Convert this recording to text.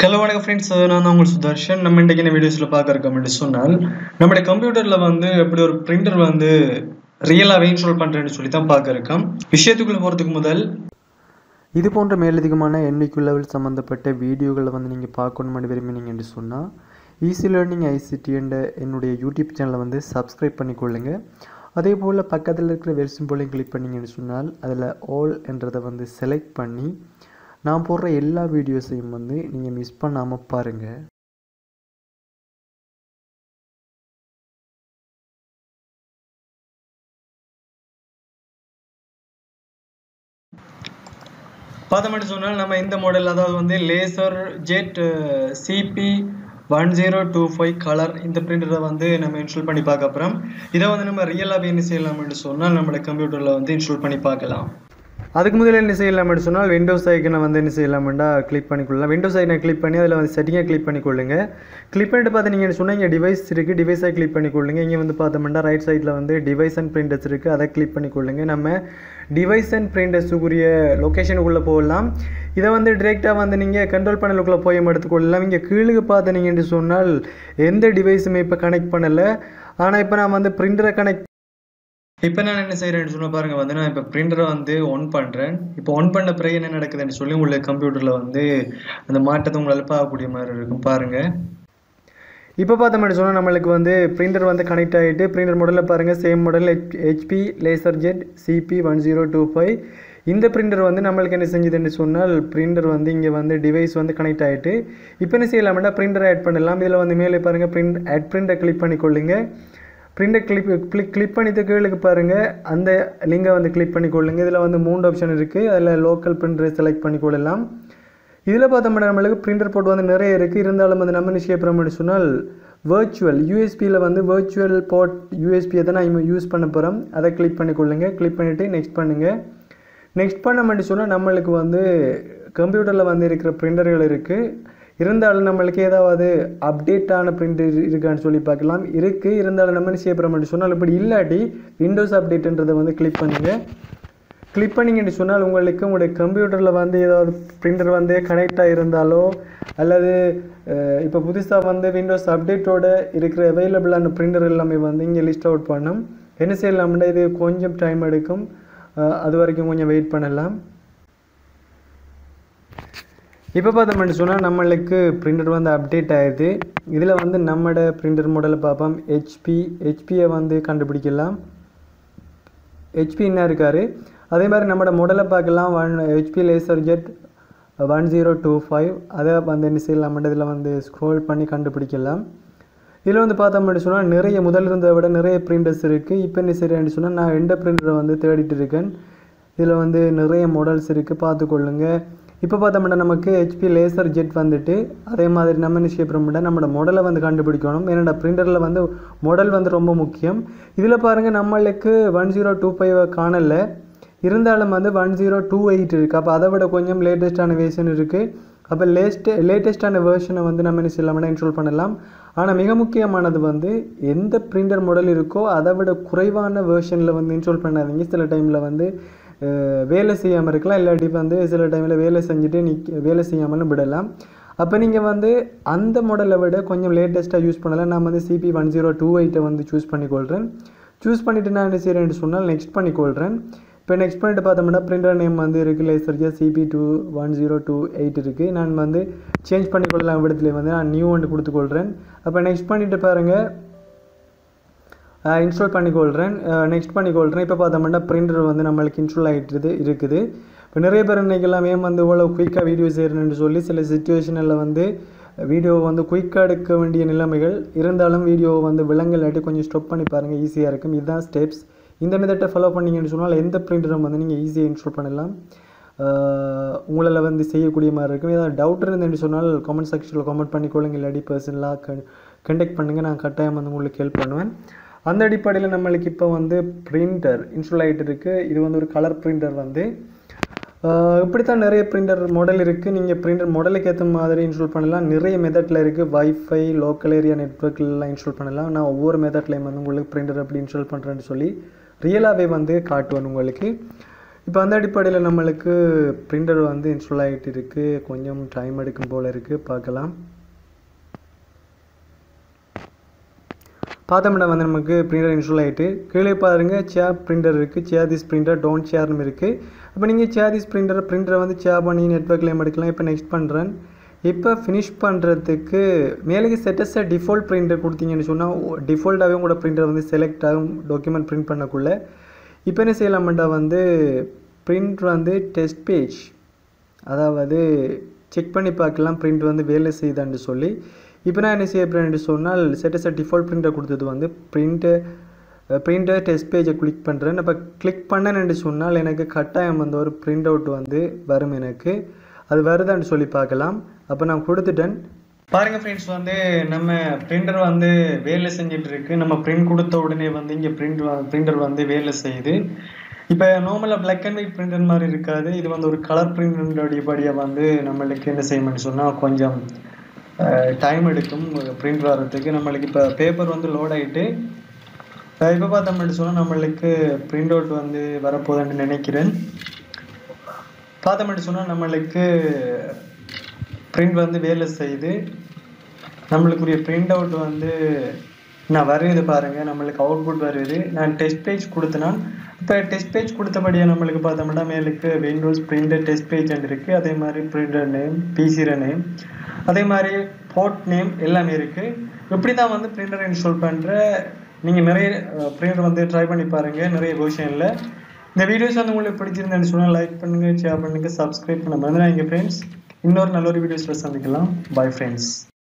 hello வணக்கம் friends நான் தான் உங்கள் சுதர்ஷன் நம்ம இன்றைக்கு என்ன வீடியோஸில் பார்க்க இருக்கோம் அப்படின்னு சொன்னால் நம்முடைய கம்ப்யூட்டரில் வந்து எப்படி ஒரு பிரிண்டர் வந்து ரியலாகவே இன்ஸ்டால் பண்ணுறேன்னு சொல்லி தான் பார்க்க இருக்கோம் விஷயத்துக்குள்ளே போகிறதுக்கு முதல் இது போன்ற மேலதிகமான எண்ணிக்கை லெவல் சம்மந்தப்பட்ட வீடியோகளை வந்து நீங்கள் பார்க்கணும்னு விரும்பினீங்க என்று சொன்னால் ஈஸி லேர்னிங் ஐசிடி என்ற என்னுடைய யூடியூப் சேனலை வந்து சப்ஸ்கிரைப் பண்ணிக்கொள்ளுங்க அதே போல் பக்கத்தில் இருக்கிற வெல் சிம்போலையும் கிளிக் பண்ணிங்கன்னு சொன்னால் அதில் ஆல் என்றதை வந்து செலக்ட் பண்ணி நான் போடுற எல்லா வீடியோஸையும் வந்து நீங்கள் மிஸ் பண்ணாமல் பாருங்கள் பார்த்தோம்னு சொன்னால் நம்ம இந்த மாடல் அதாவது வந்து laser jet CP one zero two five colour இந்த பிரிண்டரை வந்து நம்ம இன்ஸ்டால் பண்ணி பார்க்க அப்புறம் இதை வந்து நம்ம ரியலாகவே என்ன செய்யலாம்னு சொன்னால் நம்மளோட கம்ப்யூட்டரில் வந்து இன்ஸ்டால் பண்ணி பார்க்கலாம் அதுக்கு முதல்ல என்ன செய்யலாம்னு சொன்னால் விண்டோஸ் ஐக்கனை வந்து என்ன செய்யலாம்டா கிளிக் பண்ணிக்கொள்ளலாம் விண்டோஸ் ஐக்கனை கிளிக் பண்ணி அதில் வந்து செட்டிங்கை கிளிக் பண்ணிக்கொள்ளுங்க கிளிக் பண்ணிட்டு பார்த்தீங்கன்னு சொன்னால் இங்கே டிவைஸ் இருக்குது டிவைஸை கிளிக் பண்ணிக்கொள்ளுங்க இங்கே வந்து பார்த்தோம்னா ரைட் சைடில் வந்து டிவைஸ் அண்ட் பிரிண்டர்ஸ் இருக்குது அதை கிளிக் பண்ணிக்கொள்ளுங்க நம்ம டிவைஸ் அண்ட் பிரிண்டர்ஸுக்குரிய லொக்கேஷனுக்குள்ளே போகலாம் இதை வந்து டிரெக்டாக வந்து நீங்கள் கண்ட்ரோல் பேனலுக்குள்ளே போய் எடுத்துக்கொள்ளலாம் இங்கே கீழுக்கு பார்த்தீங்கன்னு சொன்னால் எந்த டிவைஸுமே இப்போ கனெக்ட் பண்ணலை ஆனால் இப்போ நான் வந்து பிரிண்டரை கனெக்ட் இப்போ நான் என்ன செய்கிறேன்னு சொன்ன பாருங்க வந்து நான் இப்போ பிரிண்டரை வந்து ஒன் பண்ணுறேன் இப்போ ஒன் பண்ண பிறகு என்ன நடக்குதுன்னு சொல்லி உங்களுக்கு கம்ப்யூட்டரில் வந்து அந்த மாற்றத்தை உங்களால் பார்க்கக்கூடிய மாதிரி இருக்கும் பாருங்க இப்போ பார்த்தோம்னு சொன்னால் நம்மளுக்கு வந்து பிரிண்டர் வந்து கனெக்ட் ஆகிட்டு பிரிண்டர் மாடலில் பாருங்கள் same model H HP laser jet CP one zero two five இந்த பிரிண்டர் வந்து நம்மளுக்கு என்ன செஞ்சதுன்னு சொன்னால் பிரிண்டர் வந்து இங்கே வந்து டிவைஸ் வந்து கனெக்ட் ஆகிட்டு இப்போ என்ன செய்யலாம்னா பிரிண்டரை ஆட் பண்ணலாம் இதில் வந்து மேலே பாருங்கள் பிரிண்ட் ஆட் பிரிண்டரை கிளிக் பண்ணிக்கொள்ளுங்க பிரிண்டை கிளிக் கிளிக் கிளிக் பண்ணிட்டு கீழுக்கு பாருங்கள் அந்த லிங்கை வந்து கிளிக் பண்ணிக்கொள்ளுங்க இதில் வந்து மூணு ஆப்ஷன் இருக்குது அதில் லோக்கல் பிரிண்டரை செலக்ட் பண்ணிக்கொள்ளலாம் இதில் பார்த்தோம்னா நம்மளுக்கு பிரிண்டர் போர்ட் வந்து நிறைய இருக்குது இருந்தாலும் வந்து நம்ம நிச்சயப்படுறோம்னு சொன்னால் வேர்ச்சுவல் யூஎஸ்பியில் வந்து வேர்ச்சுவல் போர்ட் யூஎஸ்பியை தான் நான் யூஸ் பண்ண போகிறோம் அதை கிளிக் பண்ணிக்கொள்ளுங்க கிளிக் பண்ணிவிட்டு நெக்ஸ்ட் பண்ணுங்கள் நெக்ஸ்ட் பண்ண மட்டும் சொன்னால் நம்மளுக்கு வந்து கம்ப்யூட்டரில் வந்து இருக்கிற பிரிண்டர்கள் இருக்குது இருந்தாலும் நம்மளுக்கு ஏதாவது அப்டேட்டான பிரிண்டர் இருக்கான்னு சொல்லி பார்க்கலாம் இருக்குது இருந்தாலும் நம்ம என்ன செய்ய போகிறோம்னு சொன்னால் இப்படி இல்லாட்டி விண்டோஸ் அப்டேட்டுன்றதை வந்து கிளிக் பண்ணுங்கள் கிளிக் பண்ணிங்கன்னு சொன்னால் உங்களுக்கு உங்களுடைய கம்ப்யூட்டரில் வந்து ஏதாவது பிரிண்டர் வந்து கனெக்ட் ஆகிருந்தாலோ அல்லது இப்போ புதுசாக வந்து விண்டோஸ் அப்டேட்டோட இருக்கிற அவைலபிளான பிரிண்டர் எல்லாமே வந்து இங்கே லிஸ்ட் அவுட் பண்ணும் என்ன செய்யலாம்னா இது கொஞ்சம் டைம் எடுக்கும் அது வரைக்கும் கொஞ்சம் வெயிட் பண்ணலாம் இப்போ பார்த்தோம்னு சொன்னால் நம்மளுக்கு பிரிண்டர் வந்து அப்டேட் ஆயிடுது இதில் வந்து நம்மளோட பிரிண்டர் மாடலை பார்ப்போம் ஹெச்பி ஹெச்பியை வந்து கண்டுபிடிக்கலாம் ஹெச்பி என்ன இருக்கார் அதே மாதிரி நம்மளோட மாடலை பார்க்கலாம் one HP laser jet one zero two five அதை வந்து என்ன செய்யலாம் இதில் வந்து ஸ்க்ரோல் பண்ணி கண்டுபிடிக்கலாம் இதில் வந்து பார்த்தோம்னு சொன்னால் நிறைய முதல் இருந்ததை விட நிறைய பிரிண்டர்ஸ் இருக்குது இப்போ என்ன செய்யறேன்னு சொன்னால் நான் எந்த பிரிண்டரை வந்து தேடிட்டு இருக்கேன் இதில் வந்து நிறைய மாடல்ஸ் இருக்குது பார்த்துக்கொள்ளுங்க இப்போ பார்த்தோம்னா நமக்கு ஹெச்பி லேசர் ஜெட் வந்துட்டு அதே மாதிரி நம்ம என்ன செய்யப்படுறோம்னா நம்மளோட மாடலை வந்து கண்டுபிடிக்கணும் ஏன்னா பிரிண்டரில் வந்து மாடல் வந்து ரொம்ப முக்கியம் இதில் பாருங்கள் நம்மளுக்கு ஒன் ஜீரோ டூ ஃபைவ் காணலை இருந்தாலும் வந்து ஒன் ஜீரோ டூ எயிட் இருக்குது அப்போ அதை விட கொஞ்சம் லேட்டஸ்ட்டான வேர்ஷன் இருக்குது அப்போ லேஸ்ட் லேட்டஸ்ட்டான வேர்ஷனை வந்து நம்ம என்ன செய்யலாம்னா இன்ஸ்டால் பண்ணலாம் ஆனால் மிக முக்கியமானது வந்து எந்த பிரிண்டர் மாடல் இருக்கோ அதை விட குறைவான வேர்ஷனில் வந்து இன்ஸ்டால் பண்ணாதீங்க சில டைமில் வந்து வேலை செய்யாமல் இருக்கலாம் இல்லாட்டி வந்து சில டைமில் வேலை செஞ்சுட்டு நிக் வேலை செய்யாமலும் விடலாம் அப்போ நீங்கள் வந்து அந்த மாடலை விட கொஞ்சம் லேட்டஸ்ட்டாக யூஸ் பண்ணலாம் நான் வந்து சிபி ஒன் ஜீரோ டூ எயிட்டை வந்து சூஸ் பண்ணிக்கொள்கிறேன் சூஸ் பண்ணிவிட்டு நான் என்ன செய்கிறேன்னு சொன்னால் நெக்ஸ்ட் பண்ணிக்கொள்கிறேன் இப்போ நெக்ஸ்ட் பண்ணிட்டு பார்த்தோம்னா பிரிண்டர் நேம் வந்து இருக்குது LaserJet CP two one zero two eight இருக்குது நான் வந்து சேஞ்ச் பண்ணிக்கொள்ளலாம் இடத்துல வந்து நான் நியூ ஒன்று கொடுத்துக்கொள்கிறேன் அப்போ நெக்ஸ்ட் பண்ணிவிட்டு பாருங்கள் இன்ஸ்டால் பண்ணிக்கொள்கிறேன் நெக்ஸ்ட் பண்ணிக்கொள்கிறேன் இப்போ பார்த்தோம்னா பிரிண்டர் வந்து நம்மளுக்கு இன்ஸ்டால் ஆகிட்டு இருக்குது இப்போ நிறைய பேர் இன்றைக்கெல்லாம் ஏன் வந்து இவ்வளோ குயிக்காக வீடியோ செய்கிறேன்னு சொல்லி சில சுச்சுவேஷனில் வந்து வீடியோ வந்து குயிக்காக எடுக்க வேண்டிய நிலைமைகள் இருந்தாலும் வீடியோ வந்து விலங்கலாட்டி கொஞ்சம் ஸ்டாப் பண்ணி பாருங்கள் ஈஸியாக இருக்கும் இதுதான் ஸ்டெப்ஸ் இந்த மெத்தட்டை ஃபாலோ பண்ணிங்கன்னு சொன்னால் எந்த பிரிண்டரும் வந்து நீங்கள் ஈஸியாக இன்ஸ்டால் பண்ணலாம் உங்களால் வந்து செய்யக்கூடிய மாதிரி இருக்கும் ஏதாவது டவுட் இருந்துன்னு சொன்னால் கமெண்ட் செக்ஷனில் கமெண்ட் பண்ணிக்கொள்ளுங்க இல்லாட்டி பர்சனலாக க கண்டெக்ட் பண்ணுங்கள் நான் கட்டாயம் வந்து உங்களுக்கு ஹெல்ப் பண்ணுவேன் அந்த அடிப்படையில் நம்மளுக்கு இப்போ வந்து பிரிண்டர் இன்ஸ்டால் ஆகிட்டு இருக்குது இது வந்து ஒரு கலர் பிரிண்டர் வந்து இப்படித்தான் நிறைய பிரிண்டர் மாடல் இருக்குது நீங்கள் பிரிண்டர் மாடலுக்கு ஏற்ற மாதிரி இன்ஸ்டால் பண்ணலாம் நிறைய மெத்தடில் இருக்குது வைஃபை லோக்கல் ஏரியா நெட்ஒர்க்லாம் இன்ஸ்டால் பண்ணலாம் நான் ஒவ்வொரு மெத்தட்லையும் வந்து உங்களுக்கு பிரிண்டர் எப்படி இன்ஸ்டால் பண்ணுறேன்னு சொல்லி ரியலாகவே வந்து காட்டுவேன் உங்களுக்கு இப்போ அந்த அடிப்படையில் நம்மளுக்கு பிரிண்டர் வந்து இன்ஸ்டால் ஆகிட்டு இருக்குது கொஞ்சம் டைம் எடுக்கும் போல் இருக்குது பார்க்கலாம் பார்த்தோம்னா வந்து நமக்கு பிரிண்டர் இன்ஸ்டால் ஆகிட்டு கீழே பாருங்க சேர் பிரிண்டர் இருக்குது சேர் திஸ் பிரிண்டர் டோன்ட் சேர்னு இருக்குது அப்போ நீங்கள் சேர் திஸ் பிரிண்டர் பிரிண்டரை வந்து சேர் பண்ணி நெட்ஒர்க்லேயும் எடுக்கலாம் இப்போ நெக்ஸ்ட் பண்ணுறேன் இப்போ ஃபினிஷ் பண்ணுறதுக்கு மேலுக்கு செட்டஸை டிஃபால்ட் பிரிண்டர் கொடுத்தீங்கன்னு சொன்னால் டிஃபால்ட்டாகவே உங்களோட பிரிண்டர் வந்து செலக்ட் ஆகும் டாக்குமெண்ட் பிரிண்ட் பண்ணக்குள்ள இப்போ என்ன செய்யலாம்டா வந்து பிரிண்ட் வந்து டெஸ்ட் பேஜ் அதாவது செக் பண்ணி பார்க்கலாம் பிரிண்ட் வந்து வேலை செய்யுதான்னு சொல்லி இப்போ நான் என்ன செய்ய போகிறேன்னு சொன்னால் செட்டஸை டிஃபால்ட் பிரிண்டர் கொடுத்தது வந்து பிரிண்ட்டு பிரிண்டர் டெஸ்ட் பேஜை கிளிக் பண்ணுறேன் இப்போ கிளிக் பண்ணேன்னு சொன்னால் எனக்கு கட்டாயம் வந்து ஒரு பிரிண்ட் அவுட் வந்து வரும் எனக்கு அது வருதான்னு சொல்லி பார்க்கலாம் அப்போ நான் கொடுத்துட்டேன் பாருங்க ஃப்ரெண்ட்ஸ் வந்து நம்ம பிரிண்டர் வந்து வேலை செஞ்சுட்டு இருக்கு நம்ம பிரிண்ட் கொடுத்த உடனே வந்து இங்கே பிரிண்ட் பிரிண்டர் வந்து வேலை செய்யுது இப்போ நார்மலாக பிளாக் அண்ட் ஒயிட் பிரிண்டர் மாதிரி இருக்காது இது வந்து ஒரு கலர் பிரிண்டர் அடிப்படையாக வந்து நம்மளுக்கு என்ன செய்யணும்னு சொன்னால் கொஞ்சம் டைம் எடுக்கும் பிரிண்ட் வர்றதுக்கு நம்மளுக்கு இப்போ பேப்பர் வந்து லோட் ஆகிட்டு இப்போ பார்த்தோம்னு சொன்னால் நம்மளுக்கு பிரிண்ட் அவுட் வந்து வரப்போகுதுன்னு நினைக்கிறேன் பார்த்தோம்னு சொன்னால் நம்மளுக்கு பிரிண்ட் வந்து வேலை செய்யுது நம்மளுக்குரிய பிரிண்ட் அவுட் வந்து நான் வருது பாருங்க நம்மளுக்கு அவுட்புட் வருது நான் டெஸ்ட் பேஜ் கொடுத்தனா இப்போ டெஸ்ட் பேஜ் கொடுத்தபடியாக நம்மளுக்கு பார்த்தோம்னா மேலுக்கு விண்டோஸ் பிரிண்டர் டெஸ்ட் பேஜ் இருக்கு அதே மாதிரி பிரிண்டர் நேம் பிசிர நேம் அதே மாதிரி போர்ட் நேம் எல்லாமே இருக்கு இப்படி தான் வந்து பிரிண்டர் இன்ஸ்டால் பண்ணுற நீங்கள் நிறைய பிரிண்டர் வந்து ட்ரை பண்ணி பாருங்கள் நிறைய வெர்ஷனில் இந்த வீடியோஸ் வந்து உங்களுக்கு பிடிச்சிருந்தேன்னு சொன்னால் லைக் பண்ணுங்கள் ஷேர் பண்ணுங்கள் சப்ஸ்கிரைப் பண்ண மறந்துடாதீங்க ஃப்ரெண்ட்ஸ் இன்னொரு நல்ல ஒரு வீடியோஸில் சந்திக்கலாம் பை ஃப்ரெண்ட்ஸ்